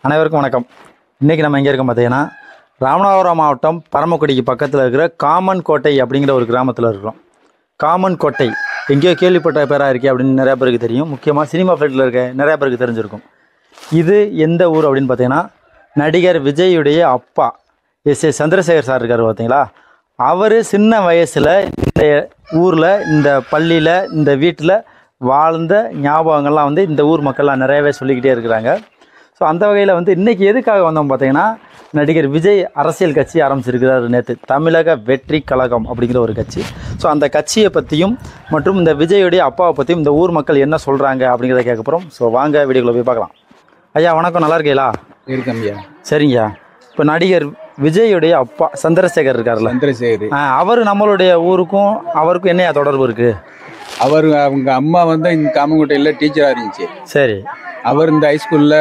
அனைவருக்கும் வணக்கம் இன்றைக்கி நம்ம எங்கே இருக்கோம் பார்த்தீங்கன்னா ராமநாதபுரம் மாவட்டம் பரமக்குடிக்கு பக்கத்தில் இருக்கிற காமன் கோட்டை அப்படிங்கிற ஒரு கிராமத்தில் இருக்கிறோம் காமன் கோட்டை எங்கேயோ கேள்விப்பட்ட பேராக இருக்கே அப்படின்னு நிறையா பேருக்கு தெரியும் முக்கியமாக சினிமா ஃபீல்டில் இருக்க நிறையா பேருக்கு தெரிஞ்சிருக்கும் இது எந்த ஊர் அப்படின்னு பார்த்தீங்கன்னா நடிகர் விஜயுடைய அப்பா எஸ் ஏ சந்திரசேகர் சார் இருக்கார் பார்த்தீங்களா அவர் சின்ன வயசில் இந்த ஊரில் இந்த பள்ளியில் இந்த வீட்டில் வாழ்ந்த ஞாபகங்கள்லாம் வந்து இந்த ஊர் மக்கள்லாம் நிறையவே சொல்லிக்கிட்டே இருக்கிறாங்க ஸோ அந்த வகையில் வந்து இன்றைக்கி எதுக்காக வந்தோம் பார்த்தீங்கன்னா நடிகர் விஜய் அரசியல் கட்சி ஆரம்பிச்சிருக்கிறார் நேற்று தமிழக வெற்றி கழகம் அப்படிங்கிற ஒரு கட்சி ஸோ அந்த கட்சியை பற்றியும் மற்றும் இந்த விஜயுடைய அப்பாவை பற்றியும் இந்த ஊர் மக்கள் என்ன சொல்கிறாங்க அப்படிங்கிறத கேட்க போகிறோம் ஸோ வாங்க வீடியோக்குள்ள போய் பார்க்கலாம் ஐயா வணக்கம் நல்லா இருக்கீங்களா இருக்கம்பியா சரிங்கய்யா இப்போ நடிகர் விஜயுடைய அப்பா சந்திரசேகர் இருக்கார்ல சந்திரசேகர் அவர் நம்மளுடைய ஊருக்கும் அவருக்கும் என்னையா தொடர்பு இருக்குது அவர் அவங்க அம்மா வந்து இந்த காமங்குட்டையில் டீச்சராக இருந்துச்சு சரி அவர் இந்த ஹைஸ்கூலில்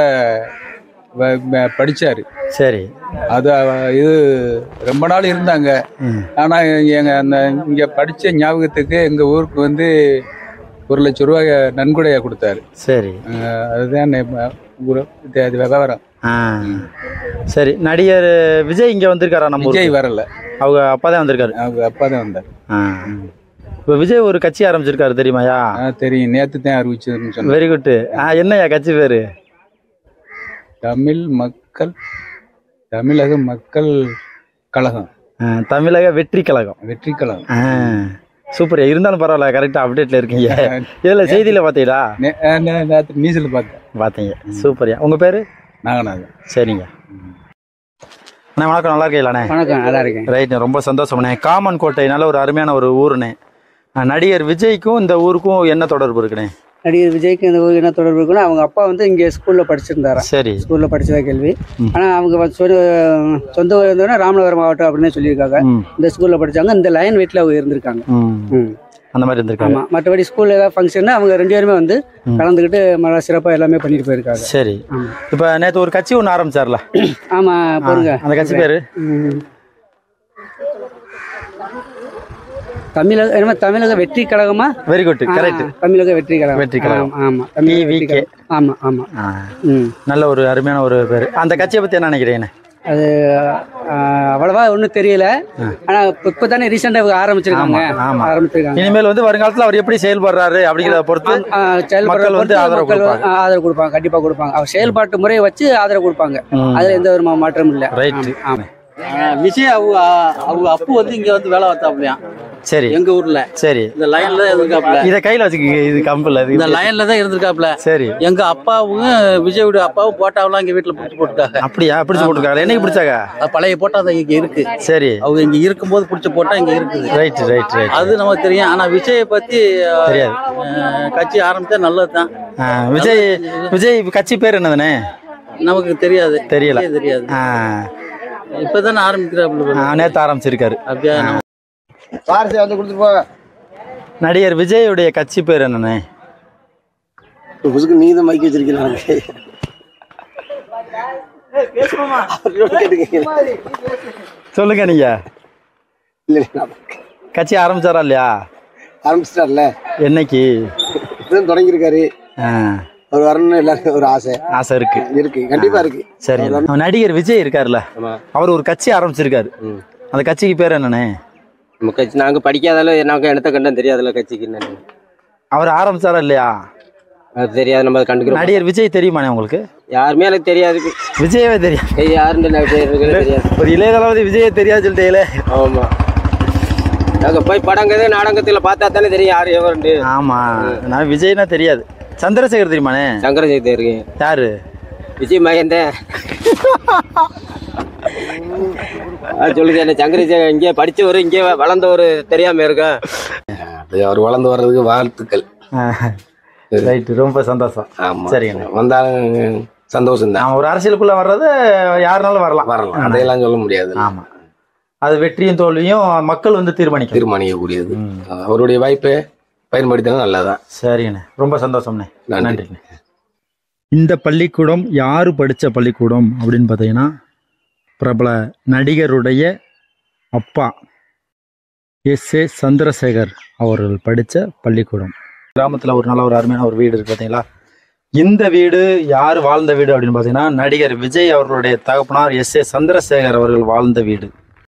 படித்தார் சரி அது அவ- இது ரொம்ப நாள் இருந்தாங்க ம் ஆனால் எங்கள் அந்த இங்கே படித்த ஞாபகத்துக்கு எங்கள் ஊருக்கு வந்து ஒரு லட்ச ரூபாய் நன்கொடையாக கொடுத்தாரு சரி அஹ் அதுதான் நெ- ஊரு- இது- அது விவரம் ஆ சரி நடிகர் விஜய் இங்கே வந்திருக்காரா நம்ம விஜய் ஊருக்கு? வரல அவங்க அப்பா தான் வந்திருக்காரு அவங்க அப்பா தான் வந்தார் ஆ இப்போ விஜய் ஒரு கட்சி ஆரம்பிச்சிருக்காரு தெரியுமாயா ஆ தெரியும் நேற்று தான் அறிவிச்சதுன்னு சொன்னேன் வெரி குட் ஆ என்னய்யா கட்சி பேர் தமிழ் மக்கள் தமிழக மக்கள் கழகம் தமிழக வெற்றி கழகம் வெற்றி கழகம் ஆ சூப்பர் இருந்தாலும் பரவாயில்ல கரெக்டாக அப்டேட்டில் இருக்கீங்க இதில் செய்தியில் பார்த்தீங்களா நே- ஆ, நே- நேத்து நியூஸில் பார்த்தேன் பார்த்தீங்க சூப்பர்யா உங்கள் பேர் நாகநாதன் சரிங்க அண்ணா வணக்கம் நல்லா இருக்கீங்களாண்ணே வணக்கம் நல்லா இருக்கேன் ரைட்ண்ணே ரொம்ப சந்தோஷம்ண்ணே காமன் கோட்டை நல்ல ஒரு அருமையான ஒரு ஊருண்ணே ஆ, நடிகர் விஜய்க்கும் இந்த ஊருக்கும் என்ன தொடர்பு இருக்குண்ணே நடிகர் விஜய்க்கு இந்த ஊருக்கு என்ன தொடர்பு இருக்குன்னா அவங்க அப்பா வந்து இங்கே ஸ்கூலில் படிச்சிருந்தாராம் சரி ஸ்கூலில் படிச்சதா கேள்வி ம். ஆனால் அவங்க வந்து சொந்த சொந்த ஊர் இருந்தோன்னா ராமநாதபுரம் மாவட்டம் அப்படின்னு சொல்லியிருக்காங்க ம் இந்த ஸ்கூலில் படிச்சாங்க இந்த லைன் வீட்டில் அவங்க இருந்திருக்காங்க ம் ம் அந்த மாதிரி இருந்திருக்காங்க ஆமாம் மற்றபடி ஸ்கூலில் ஏதாவது ஃபங்க்ஷன்னா அவங்க ரெண்டு பேருமே வந்து கலந்துக்கிட்டு நல்லா சிறப்பாக எல்லாமே பண்ணிட்டு போயிருக்காங்க சரி ஆமாம் இப்போ நேற்று ஒரு கட்சி ஒன்று ஆரம்பிச்சார்ல ஆமாம் பொறுங்க அந்த கட்சி பேர் ம். தமிழக என்ன தமிழக வெற்றி கழகமா வெரி குட் கரெக்ட் ஆ, தமிழக வெற்றி கழகம் வெற்றி கழகம். ஆமா, ஆமா தமிழக வெற்றி TVK. கழகம் ஆமா ஆமா ம் நல்ல ஒரு அருமையான ஒரு பேர் அந்த கட்சியை பற்றி என்ன நினைக்கிறீங்கண்ணே அது ஆ, அவ்வளவா ஒன்றும் தெரியல ஆனா இப்போ இப்போ தானே ரீசெண்டாக ஆரம்பிச்சிருக்காங்க ஆமா, ஆமா. ஆரம்பிச்சிருக்காங்க இனிமேல் வந்து வருங்காலத்தில் அவர் எப்படி செயல்படுறாரு அப்படிங்கிறத பொறுத்து ஆ, செயல்படுறத மக்கள் வந்து பொறுத்து ஆதரவு மக்கள் கொடுப்பாங்க. ஆ, ஆதரவு கொடுப்பாங்க கண்டிப்பா கொடுப்பாங்க அவர் செயல்பாட்டு முறையை வச்சு ஆதரவு கொடுப்பாங்க ம். அதுல எந்த ஒரு மா- மாற்றமும் இல்லை ரைட் ஆமா விஜய் அவங்க அவங்க அப்பு வந்து இங்க வந்து வேலை பார்த்தாப்லையா சரி எங்க ஊர்ல சரி இந்த லைன்ல இருந்திருக்காப்ல இதை கையில் வச்சுக்கோங்க இது கம்பில் இந்த இது லைன்ல தான் இருந்திருக்காப்ல சரி எங்க அப்பாவும் விஜயோட அப்பாவும் போட்டாவெல்லாம் இங்க வீட்டுல பிடிச்சி போட்டுட்டாங்க அப்படியா பிடிச்சு போட்டுருக்காங்க என்னைக்கு பிடிச்சாங்க அது பழைய போட்டா அது இங்க இருக்கு சரி அவங்க இங்க இருக்கும்போது பிடிச்ச போட்டா இங்க இருக்குது ரைட் ரைட் ரைட் அது நமக்கு தெரியும் ஆனா விஜயை பத்தி அஹ், தெரியாது. அஹ், கட்சி ஆரம்பிச்சா நல்லதுதான் ஆ, விஜய் விஜய் கட்சி பேர் என்னதுண்ணே நமக்கு தெரியாது தெரியல. விஜய் தெரியாது ஆ, இப்பதானே ஆரம்பிக்கிறாப்புல ஆ, நேத்து ஆரம்பிச்சிருக்காரு அப்படியா நடிகர் விஜயுடைய கட்சி பேர் என்னண்ணே புதுக்கு நீ தான் மைக் வச்சிருக்கீங்க சொல்லுங்க நீங்க இல்ல கட்சி ஆரம்பிச்சாரா இல்லையா ஆரம்பிச்சிட்டார்ல என்னைக்கு இப்பதான் தொடங்கியிருக்காரு ஆ, அவர் வரணும்னு எல்லாருக்கும் ஒரு ஆசை ஆசை இருக்கு இருக்கு கண்டிப்பா இருக்கு சரி நம்ம நடிகர் விஜய் இருக்காருல்ல அவர் ஒரு கட்சி ஆரம்பிச்சிருக்காரு அந்த கட்சிக்கு பேர் என்னண்ணே நம்ம கட்சி நாங்க படிக்காதால நமக்கு இடத்த கண்டம் தெரியாதுல்ல கட்சிக்கு என்னன்னு அவர் ஆரம்பிச்சாரா இல்லையா அது தெரியாது நம்ம அதை கண்டுக்கிறோம் நடிகர் விஜய் தெரியுமாண்ணே உங்களுக்கு யாருமே எனக்கு தெரியாது விஜயவே தெரியும் ஏய், யாருன்னு எனக்கு தெரியாது தெரியாது ஒரு இளைய தளபதி விஜயை தெரியாது சொல்லிட்டீங்களே ஆமா நாங்க போய் படங்கது நாடகத்துல பார்த்தா தானே தெரியும் யாரு எவருண்டு ஆமா நான் விஜய்னா தெரியாது சந்திரசேகர் தெரியுமாண்ணே சங்கரஜெயந்தி இருக்கு யாரு விஜய் மகேந்தே சொல்லுது என்ன சங்கரஜெய இங்கே படிச்சவரு இங்கே வளர்ந்தவரு தெரியாம இருக்கா அவர் வளர்ந்து வர்றதுக்கு வாழ்த்துக்கள் ரைட் ரொம்ப சந்தோஷம் ஆமா சரிங்கண்ணே வந்தாலும் சந்தோஷம் தான் நான் ஒரு அரசியலுக்குள்ள வர்றது யாருனாலும் வரலாம் வரலாம் அதையெல்லாம் சொல்ல முடியாது ஆமா அது வெற்றியும் தோல்வியும் மக்கள் வந்து தீர்மானிக்கும் தீர்மானிக்கக்கூடியது அவருடைய வாய்ப்பை பயன்படுத்தினா நல்லதான் சரிங்கண்ணே ரொம்ப சந்தோஷம்ண்ணே நன்றி. நன்றிண்ணே இந்த பள்ளிக்கூடம் யார் படித்த பள்ளிக்கூடம் அப்படின்னு பார்த்தீங்கன்னா பிரபல நடிகருடைய அப்பா எஸ் ஏ சந்திரசேகர் அவர்கள் படித்த பள்ளிக்கூடம் கிராமத்தில் ஒரு நல்ல ஒரு அருமையான ஒரு வீடு இருக்குது பார்த்தீங்களா இந்த வீடு யார் வாழ்ந்த வீடு அப்படின்னு பார்த்தீங்கன்னா நடிகர் விஜய் அவர்களுடைய தகப்பனார் எஸ் ஏ சந்திரசேகர் அவர்கள் வாழ்ந்த வீடு